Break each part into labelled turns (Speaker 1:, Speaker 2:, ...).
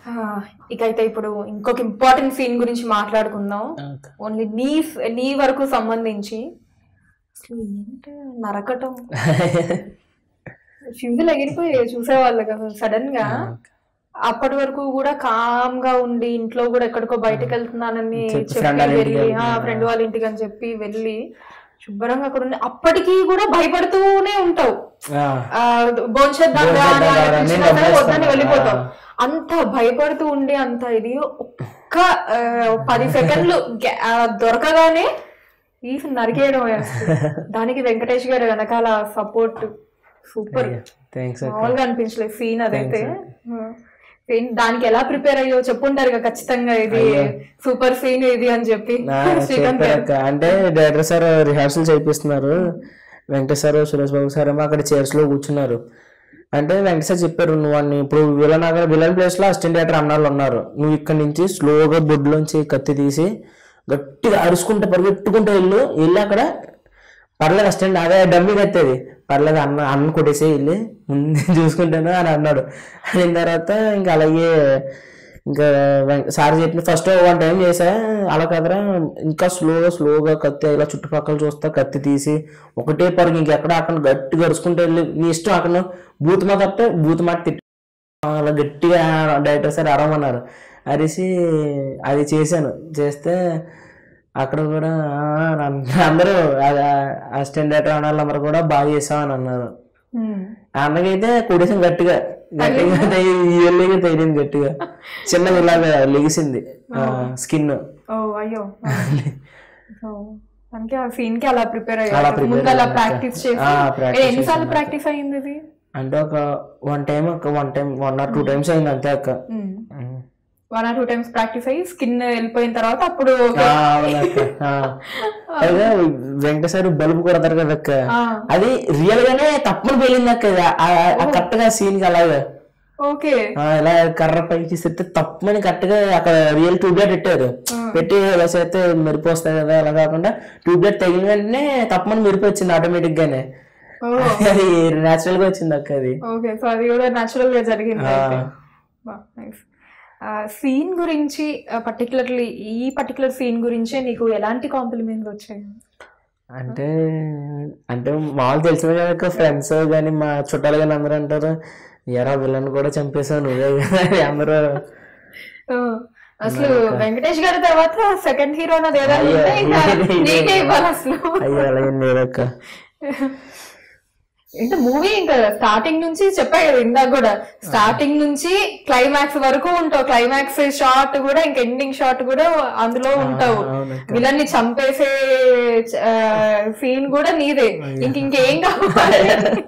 Speaker 1: ఇక అయితే ఇప్పుడు ఇంకొక ఇంపార్టెంట్ సీన్ గురించి మాట్లాడుకుందాం ఓన్లీ నీ నీ వరకు సంబంధించి అసలు ఏంటి నరకటం ఫ్యూజులు ఎగిరిపోయి చూసేవాళ్ళు కదా సడన్ గా అప్పటి వరకు కూడా కామ్ గా ఉండి ఇంట్లో కూడా ఎక్కడికో బయటకు వెళ్తున్నానని
Speaker 2: చెప్పి
Speaker 1: చెప్పి
Speaker 2: friend వాళ్ళ ఇంటికి
Speaker 1: వెళ్ళి
Speaker 2: వెళ్తున్నా.
Speaker 1: ఫ్రెండ్ వాళ్ళ ఇంటికి అని చెప్పి వెళ్ళి శుభ్రంగా అక్కడ ఉండి అప్పటికి కూడా భయపడుతూనే ఉంటావు ఆ, భోంచేద్దాం రా అని
Speaker 2: భోంచేద్దాం రా
Speaker 1: ఆయన
Speaker 2: అని
Speaker 1: పిలిచినా
Speaker 2: డబ్బులు
Speaker 1: సరే వద్దని
Speaker 2: ఇస్తాను.
Speaker 1: వెళ్ళిపోతాం అంత భయపడుతూ ఉండి అంత ఇది ఒక్క ఆ, పది సెకండ్లు గ్యా- ఆ, దొరకగానే ఈ నరికేయడం వేస్తుంది. దానికి వెంకటేష్ గారు వెనకాల సపోర్ట్ సూపర్
Speaker 2: థ్యాంక్స్
Speaker 1: మామూలుగా అనిపించలేదు సీన్ అదైతే సీన్ దానికి ఎలా ప్రిపేర్ అయ్యో చెప్పుంటారు కదా ఖచ్చితంగా ఇది సూపర్ సీన్ ఇది అని చెప్పి శ్రీకాంత్ గారు
Speaker 2: చెప్పారక్క అంటే డైరెక్టర్ సార్ రిహార్సల్ చేపిస్తున్నారు వెంకటేష్ సార్ సురేష్ బాబు సార్ ఏమో అక్కడ చైర్స్ లో కూర్చున్నారు అంటే వెంకట సార్ చెప్పారు నువ్వు అన్ని ఇప్పుడు విలన్ అక్కడ విలన్ ప్లేస్ లో అసిస్టెంట్ డైరెక్టర్ అన్నాళ్ళు ఉన్నారు నువ్వు ఇక్కడ నుంచి స్లోగా బొడ్లోంచి కత్తి తీసి గట్టిగా అరుచుకుంటే పరిగెట్టుకుంటూ వెళ్ళు వెళ్ళి అక్కడ పర్లేదు అసిస్టెంట్ అదే డమ్మీ కత్తేది పర్లేదు అన్న అన్న కొట్టేసి వెళ్ళి ముందు చూసుకుంటాను అని అన్నాడు అయిన తర్వాత ఇంకా అలాగే ఇంకా వెంక- సార్ చెప్పిన ఫస్ట్ వన్ టైం చేసా అలా కదరా ఇంకా స్లోగా స్లోగా కత్తి ఇలా చుట్టుపక్కల చూస్తా కత్తి తీసి ఒకటే పరుగు ఇంకెక్కడ అక్కడ గట్టిగా అరుచుకుంటూ వెళ్ళి నీ ఇష్టం అక్కడ బూత్ మాట అంటే బూత్ మాట తిట్టి అలా గట్టిగా డైరెక్టర్ సార్ అరవమన్నారు అరిసి అది చేశాను చేస్తే అక్కడ కూడా "ఆ" అని అన్న- అందరూ అసిస్టెంట్ డైరెక్టర్ అన్న వాళ్ళందరూ కూడా బాగా చేసావు అని అన్నారు
Speaker 1: ఉమ్.
Speaker 2: అన్నకైతే కొడేసాం గట్టిగా గట్టిగా ఇయర్లీగా తగిలింది గట్టిగా చిన్నగా ఇలాగా లెగిసింది స్కిన్
Speaker 1: ఓ అయ్యో సో అందుకే ఆ సీన్ కి అలా ప్రిపేర్
Speaker 2: అలా
Speaker 1: అయ్యారు
Speaker 2: prepare
Speaker 1: ముందు అలా
Speaker 2: అయ్యాక.
Speaker 1: ప్రాక్టీస్ చేసి
Speaker 2: ఆ, practice
Speaker 1: ఏ, ఎన్నిసార్లు
Speaker 2: చేశాను.
Speaker 1: ప్రాక్టీస్ అయ్యింది ఇది
Speaker 2: అంటే ఒక వన్ టైం ఒక one time one or two times అయింది అంతే అక్క um.
Speaker 1: One or two times practice అయ్యి స్కిన్ వెళ్ళిపోయిన తర్వాత అప్పుడు
Speaker 2: ఆ, అవునక్క. ఆ. అయితే వెంకటేశ్వర బల్బు కొడతారు కదా అక్క
Speaker 1: ఆ,
Speaker 2: అది రియల్ గానే తప్పని పేలింది అక్క కరెక్ట్ గా సీన్ కి అలాగా
Speaker 1: ఓకే
Speaker 2: ఆ, ఇలా కర్ర పైకి సెట్ తప్పమని కరెక్ట్ గా అక్కడ రియల్ ట్యూబ్లైట్ పెట్టారు పెట్టి ఇలా చేస్తే మెరుపు వస్తాయి కదా అలా కాకుండా ట్యూబ్లైట్ తగిలిన వెంటనే తప్పమని మెరుపు వచ్చింది ఆటోమేటిక్ గానే
Speaker 1: ఓ
Speaker 2: అది నేచురల్ గా వచ్చింది అక్క అది
Speaker 1: ఓకే సో అది కూడా న్యాచురల్ గా జరిగింది
Speaker 2: ఆ.
Speaker 1: అయితే నైస్ సీన్ గురించి పర్టికులర్లీ ఈ పర్టికులర్ సీన్ గురించే నీకు ఎలాంటి కాంప్లిమెంట్స్ వచ్చాయి
Speaker 2: అంటే అంటే మామూలు తెలిసిన కదా ఫ్రెండ్స్ కానీ మా చుట్టాలు కానీ అందరూ అంటారు ఎరా విలన్ కూడా చంపేశావు నువ్వే కదా అని అందరూ
Speaker 1: ఆ, అసలు వెంకటేష్ గారి తర్వాత సెకండ్ హీరో అన్నది ఏదైనా
Speaker 2: అయ్యో,
Speaker 1: ఉంటే ఇంకా
Speaker 2: ఇది- ఇది-
Speaker 1: నీకే ఇవ్వాలి అసలు
Speaker 2: అయ్యో అలా ఏం లేదక్క
Speaker 1: అంటే మూవీ ఇంకా స్టార్టింగ్ నుంచి చెప్పా కదా ఇందాక కూడా స్టార్టింగ్ నుంచి క్లైమాక్స్ వరకు ఉంటావు క్లైమాక్స్ షాట్ కూడా ఇంకా ఎండింగ్ షాట్ కూడా అందులో ఉంటావు
Speaker 2: అవునక్క.
Speaker 1: విలన్ ని చంపేసే సీన్ కూడా నీదే ఇంక ఇంకేం కావాలి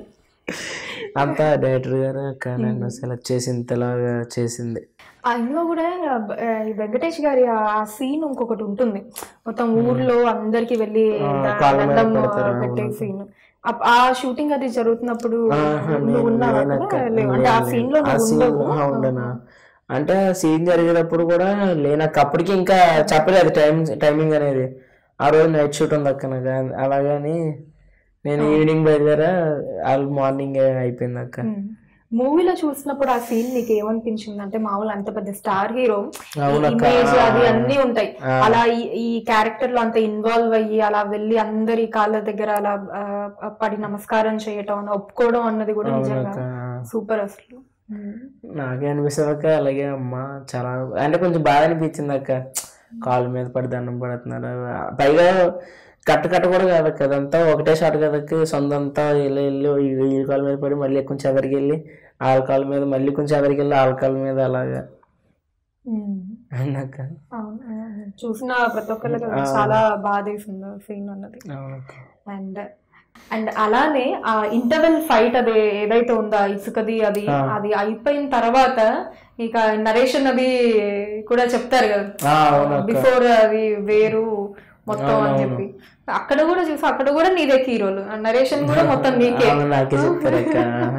Speaker 2: అంతా డైరెక్టర్ గారు అక్క నన్ను సెలెక్ట్ చేసి ఇంతలాగా చేసింది
Speaker 1: అందులో కూడా ఆ, ఈ వెంకటేష్ గారి ఆ సీన్ ఇంకొకటి ఉంటుంది మొత్తం ఊర్లో అందరికి వెళ్ళి ద-
Speaker 2: కాళ్ళ మీద
Speaker 1: దండం
Speaker 2: పెడతారు,
Speaker 1: పెట్టే సీన్ ఆ షూటింగ్ అది జరుగుతున్నప్పుడు
Speaker 2: ఆహా,
Speaker 1: నువ్వు
Speaker 2: నేను
Speaker 1: ఉన్నావా
Speaker 2: లేనక్క.
Speaker 1: అక్కడ? లేవు. అంటే ఆ
Speaker 2: నేను
Speaker 1: సీన్ లో
Speaker 2: ఆ
Speaker 1: నువ్వు
Speaker 2: scene
Speaker 1: ఉండవు
Speaker 2: లో ఉండనా అంటే సీన్ జరిగేటప్పుడు కూడా లేనక్క అప్పటికి ఇంకా చెప్పలేదు టైం టైమింగ్ అనేది ఆ రోజు నైట్ షూట్ ఉంది అక్క నాకు అలాగని నేను ఈవినింగ్ బయలుదేరా వాళ్ళు మార్నింగ్ అయిపోయింది అక్క
Speaker 1: మూవీలో చూసినప్పుడు ఆ సీన్ నీకు ఏమనిపించింది అంటే మామూలు అంత పెద్ద స్టార్ హీరో
Speaker 2: అవునక్క.
Speaker 1: ఇమేజ్ అది అన్ని ఉంటాయి అలా ఈ- ఈ క్యారెక్టర్ లో అంత ఇన్వాల్వ్ అయ్యి అలా వెళ్ళి అందరి కాళ్ళ దగ్గర అలా ఆ, పడి నమస్కారం చేయటం ఒప్పుకోవడం అన్నది కూడా నిజంగా
Speaker 2: అక్క.
Speaker 1: సూపర్ అసలు ఉమ్.
Speaker 2: నాకే అనిపిస్తుంది అక్క అలాగే అమ్మ చాలా అంటే కొంచెం బాధ అనిపించింది అక్క కాళ్ళ మీద పడి దండం పడుతున్నారు పైగా కట్ట కట్ట కూడా కాదక్క అదంతా ఒకటే షాట్ కదక్క సొంతంతా వెళ్ళి వెళ్ళి ఈ- ఈ కాళ్ళ మీద పడి మళ్ళీ కొంచెం ఎదరికి వెళ్ళి ఆళ్ళ కాళ్ళ మీద మళ్ళీ కొంచెం ఎదరికి వెళ్ళి ఆళ్ళ కాళ్ళ మీద అలాగా
Speaker 1: ఉమ్.
Speaker 2: అన్నక్క
Speaker 1: అవును. అవును. చూసిన ప్రతి ఒక్కరికి చాలా బాధేసింది సీన్ అన్నది
Speaker 2: అవునక్క
Speaker 1: అండ్ అండ్ అలానే ఆ ఇంటర్వెల్ ఫైట్ అది ఏదైతే ఉందో ఆ ఇసుకది అది అది అయిపోయిన తర్వాత ఇక నరేషన్ అది కూడా చెప్తారు కదా
Speaker 2: ఆ, అవునక్క
Speaker 1: బిఫోర్ అది వేరు మొత్తం అని చెప్పి అక్కడ కూడా చూసి అక్కడ కూడా నీదే హీరోలు నరేషన్ కూడా మొత్తం నీకే
Speaker 2: అవును, నాకే చెప్తారక్క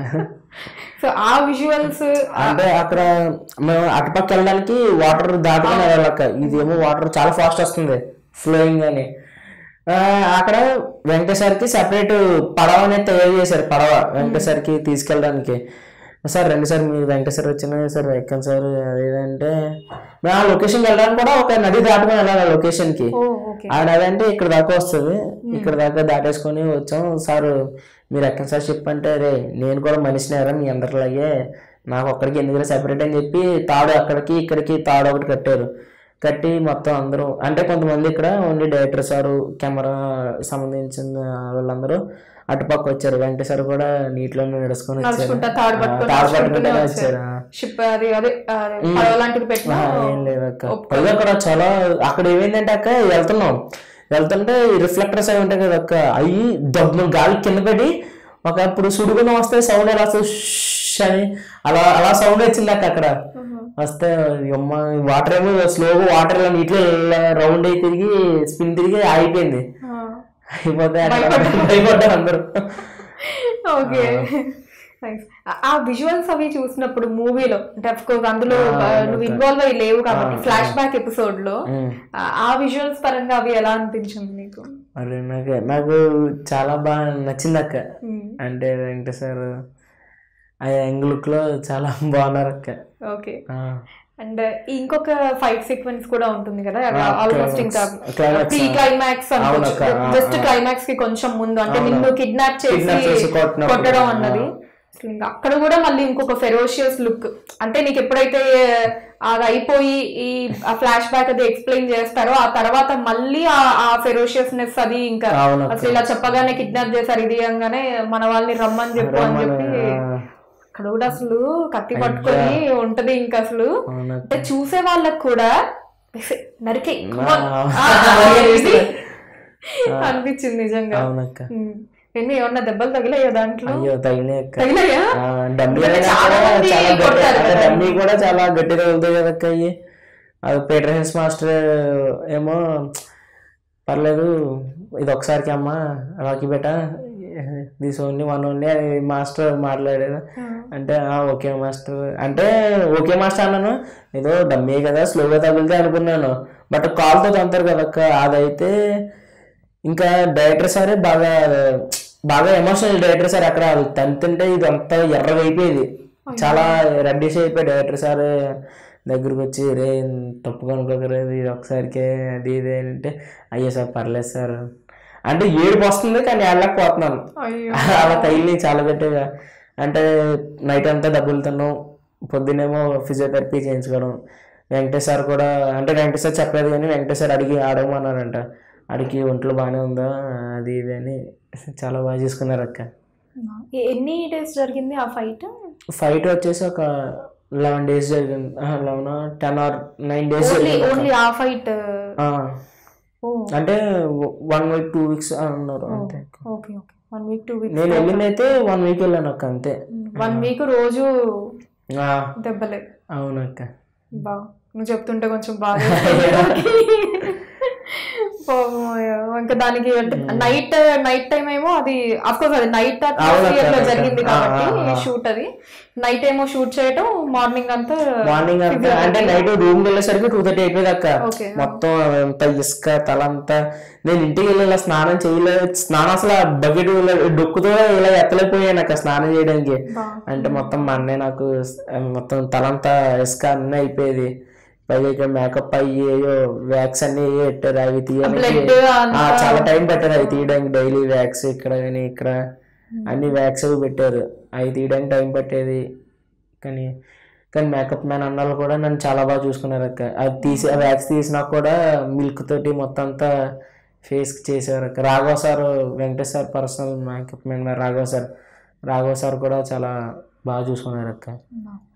Speaker 1: సో ఆ విజువల్స్
Speaker 2: అంటే అక్కడ మేము అటుపక్క వెళ్ళడానికి వాటర్ దాటుకుని వెళ్ళాలక్క ఇదేమో వాటర్ చాలా ఫాస్ట్ వస్తుంది ఫ్లోయింగ్ అని ఆ, అక్కడ వెంకటేశ్వరికి సెపరేట్ పడవ అనేది తయారు చేశారు పడవ వెంకటేశ్వరికి తీసుకెళ్ళడానికి సార్ రండి సార్ మీరు వెంకటేశ్వర వచ్చిన సార్ ఎక్కండి సార్ అదేంటే మేము ఆ లొకేషన్కి వెళ్ళడానికి కూడా ఒక నది దాటుకొని వెళ్ళాలి ఆ లొకేషన్కి
Speaker 1: ఓ ఓకే
Speaker 2: ఆడ అదంటే ఇక్కడ దాకా వస్తుంది ఇక్కడ దాకా దాటేసుకొని వచ్చాం సార్ మీరు ఎక్కడ సార్ షిప్ అంటే రే నేను కూడా మనిషినేరా మీ అందరిలాగే నాకు ఒక్కడికి ఎందుకు సెపరేట్ అని చెప్పి తాడు అక్కడికి ఇక్కడికి తాడు ఒకటి కట్టారు కట్టి మొత్తం అందరూ అంటే కొంతమంది ఇక్కడ ఓన్లీ డైరెక్టర్ సారు కెమెరా సంబంధించిన వాళ్ళందరూ అటుపక్క వచ్చారు వెంకట సార్ కూడా నీటిలో నడుచుకొని వచ్చారు
Speaker 1: నడుచుకుంటా తాడు
Speaker 2: ఆ,
Speaker 1: పట్టుకొని
Speaker 2: తాడు
Speaker 1: నడుచుకుంటూనే
Speaker 2: పట్టుకుంటూనే
Speaker 1: వచ్చారు.
Speaker 2: వచ్చారు
Speaker 1: షిప్ అది అదే అదే పడవ లాంటిది పెట్టినా
Speaker 2: ఆహా, ఏం లేదు అక్క పైగా అక్కడ చాలా అక్కడ ఏమైందంటే అక్క వెళ్తున్నాం వెళ్తుంటే రిఫ్లెక్టర్స్ అవి ఉంటాయి కదా అక్క అవి దబ్బు గాలి కింద పెట్టి ఒక ఇప్పుడు సుడిగుణం వస్తే సౌండ్ ఎలా వస్తుంది షష్ అని అలా అలా సౌండ్ వచ్చింది అక్క అక్కడ వస్తే అమ్మ వాటర్ ఏమో స్లోగా వాటర్ ఇలా నీటిలో రౌండ్ అయి తిరిగి స్పిన్ తిరిగి ఆగిపోయింది
Speaker 1: ఆ.
Speaker 2: అయిపోతే అక్కడ భయపడ్డారు అందరూ
Speaker 1: ఓకే Thanks. ఆ- ఆ విజువల్స్ అవి చూసినప్పుడు మూవీలో అంటే అఫ్ కోర్స్ అందులో ఆ, నువ్వు ఇన్వాల్వ్ అయ్యి లేవు కాబట్టి ఫ్లాష్ బ్యాక్ ఎపిసోడ్ లో
Speaker 2: ఉమ్.
Speaker 1: ఆ- ఆ విజువల్స్ పరంగా అవి ఎలా అనిపించింది నీకు
Speaker 2: అరే నాకు నాకు చాలా బాగా నచ్చింది అక్క
Speaker 1: ఉమ్.
Speaker 2: అంటే వెంకట సార్ ఆ యంగ్ లుక్ లో చాలా బాగున్నారు అక్క
Speaker 1: ఓకే
Speaker 2: ఆ.
Speaker 1: అండ్ ఇంకొక ఫైట్ సీక్వెన్స్ కూడా ఉంటుంది కదా
Speaker 2: ఆ,
Speaker 1: ఆల్మోస్ట్
Speaker 2: climax.
Speaker 1: ఇంకా
Speaker 2: Climax,
Speaker 1: ప్రీ
Speaker 2: ఆ.
Speaker 1: క్లైమాక్స్
Speaker 2: అవునక్క,
Speaker 1: అనుకోవచ్చు
Speaker 2: ఆ,
Speaker 1: జస్ట్
Speaker 2: ఆ.
Speaker 1: క్లైమాక్స్ కి కొంచెం ముందు అంటే
Speaker 2: అవును.
Speaker 1: నిన్ను కిడ్నాప్
Speaker 2: Kidnap
Speaker 1: చేసి
Speaker 2: చేసి కొట్టినప్పుడు.
Speaker 1: కొట్టడం
Speaker 2: ఆ.
Speaker 1: అన్నది అసలు ఇంకా అక్కడ కూడా మళ్ళీ ఇంకొక ఫెరోషియస్ లుక్ అంటే నీకు ఎప్పుడైతే అది అయిపోయి ఈ ఆ ఫ్లాష్ బ్యాక్ అది ఎక్స్ప్లెయిన్ చేస్తారో ఆ తర్వాత మళ్ళీ ఆ ఆ ఫెరోషియస్నెస్ అది ఇంకా
Speaker 2: అవునక్క.
Speaker 1: అసలు ఇలా చెప్పగానే కిడ్నాప్ చేశారు ఇది అనగానే మన వాళ్ళని రమ్మని చెప్పు అని
Speaker 2: రమ్మని,
Speaker 1: చెప్పి
Speaker 2: ఆ.
Speaker 1: అక్కడ కూడా అసలు కత్తి పట్టుకొని ఉంటది ఇంకా అసలు
Speaker 2: అవునక్క.
Speaker 1: అంటే చూసే వాళ్ళకి కూడా నరికే
Speaker 2: ఆ.
Speaker 1: అనిపించింది నిజంగా
Speaker 2: అవునక్క
Speaker 1: ఉమ్. ఎన్ని ఏమన్నా దెబ్బలు తగిలాయా దాంట్లో
Speaker 2: అయ్యో తగిలే అక్క
Speaker 1: తగిలాయా
Speaker 2: ఆ, డమ్మీ
Speaker 1: అంటే
Speaker 2: అయినా
Speaker 1: చాలా
Speaker 2: కూడా
Speaker 1: మంది
Speaker 2: చాలా గట్టి
Speaker 1: కొడతారు
Speaker 2: అంటే
Speaker 1: కదా.
Speaker 2: డమ్మీ కూడా చాలా గట్టిగా వెళ్తాయి కదా అక్క అయ్యి అది పీటర్ హెన్స్ మాస్టర్ ఏమో పర్లేదు ఇది ఒకసారికి అమ్మ రాకి బేట దిస్ ఓన్లీ వన్ ఓన్లీ అని మాస్టర్ మాట్లాడారు అంటే "ఆ, ఓకే మాస్టర్ అంటే ఓకే మాస్టర్ అన్నాను ఏదో డమ్మీ కదా స్లోగా తగిలితే అనుకున్నాను బట్ కాల్తో తంతారు కదా అక్క అదైతే ఇంకా డైరెక్టర్ సారే బాగా బాగా ఎమోషనల్ డైరెక్టర్ సార్ అక్కడ అది తంతుంటే ఇది అంతా ఎర్రగా అయిపోయేది చాలా రెడ్డిష్ అయిపోయి డైరెక్టర్ సార్ దగ్గరికి వచ్చి రే తప్పుగా అనుకోకలేదు ఇది ఒకసారికే అది ఇది అని అంటే అయ్యో సార్ పర్లేదు సార్ అంటే ఏడుపు వస్తుంది కానీ వెళ్ళకపోతున్నాను
Speaker 1: అయ్యో
Speaker 2: అలా తగిలి చాలా గట్టిగా అంటే నైట్ అంతా డబ్బులు తిన్నాం పొద్దునేమో ఫిజియోథెరపీ చేయించుకోవడం వెంకటేష్ సార్ కూడా అంటే వెంకటేష్ సార్ చెప్పలేదు కానీ వెంకటేష్ సార్ అడిగి ఆడమన్నారంట అడిగి ఒంట్లో బాగానే ఉందా అది ఇది అని చాలా బాగా చూసుకున్నారు అక్క
Speaker 1: ఎ- ఎన్ని డేస్ జరిగింది ఆ ఫైట్
Speaker 2: ఫైట్ వచ్చేసి ఒక లెవెన్ డేస్ జరిగింది eleven ten or nine days
Speaker 1: only
Speaker 2: జరిగింది అక్క.
Speaker 1: ఓన్లీ ఆ ఫైట్
Speaker 2: ఆ,
Speaker 1: ఓ
Speaker 2: అంటే వన్ వీక్ టూ వీక్స్ అన్నారు అంతే
Speaker 1: okay okay one week two week
Speaker 2: నేను వెళ్ళింది అయితే వన్ వీక్ వెళ్ళాను అక్క అంతే
Speaker 1: వన్ వీక్ రోజు
Speaker 2: ఆ,
Speaker 1: దెబ్బలే
Speaker 2: అవునక్క
Speaker 1: బా నువ్వు చెప్తుంటే కొంచెం బాగా పాపం అయ్యో. ఇంకా దానికి నైట్ నైట్ టైం ఏమో అది అఫ్ కోర్స్ అది నైట్ అట్మాస్ఫియర్ లో
Speaker 2: అవునక్క.
Speaker 1: జరిగింది
Speaker 2: ఆ,
Speaker 1: కాబట్టి
Speaker 2: ఆ, ఆ.
Speaker 1: షూట్ అది నైట్ ఏమో షూట్ చేయటం మార్నింగ్ అంతా
Speaker 2: మార్నింగ్ అంతా అంటే నైట్ రూమ్ వెళ్ళేసరికి టూ థర్టీ అయిపోయింది అక్క
Speaker 1: ఓకే
Speaker 2: మొత్తం అంత ఇసుక తల అంతా నేను ఇంటికి వెళ్ళి ఇలా స్నానం చేయలేదు స్నానం అసలు బకెట్ డొక్కుతో ఇలా ఎత్తలేకపోయాను అక్క స్నానం చేయడానికి
Speaker 1: బా.
Speaker 2: అంటే మొత్తం మా అన్నయ్య నాకు మొత్తం తలంతా ఇసుక అన్నీ అయిపోయేది పైగా ఇక్కడ మేకప్ అయ్యి వ్యాక్స్ అన్ని పెట్టారు అవి తీయడానికి
Speaker 1: బ్లడ్
Speaker 2: ఆ, చాలా టైం పెట్టారు అవి తీయడానికి డైలీ వ్యాక్స్ ఇక్కడ కానీ ఇక్కడ అన్ని వ్యాక్స్ అవి పెట్టారు అవి తీయడానికి టైం పట్టేది కానీ కానీ మేకప్ మ్యాన్ అన్నాళ్ళు కూడా నన్ను చాలా బాగా చూసుకున్నారు అక్క అది తీసి ఆ వ్యాక్స్ తీసినా కూడా మిల్క్ తోటి మొత్తం అంతా ఫేస్కి చేసేవారు అక్క Raghava sir Venkatesh sir personal makeup man Raghava sir Raghava sir కూడా చాలా బాగా చూసుకున్నారు అక్క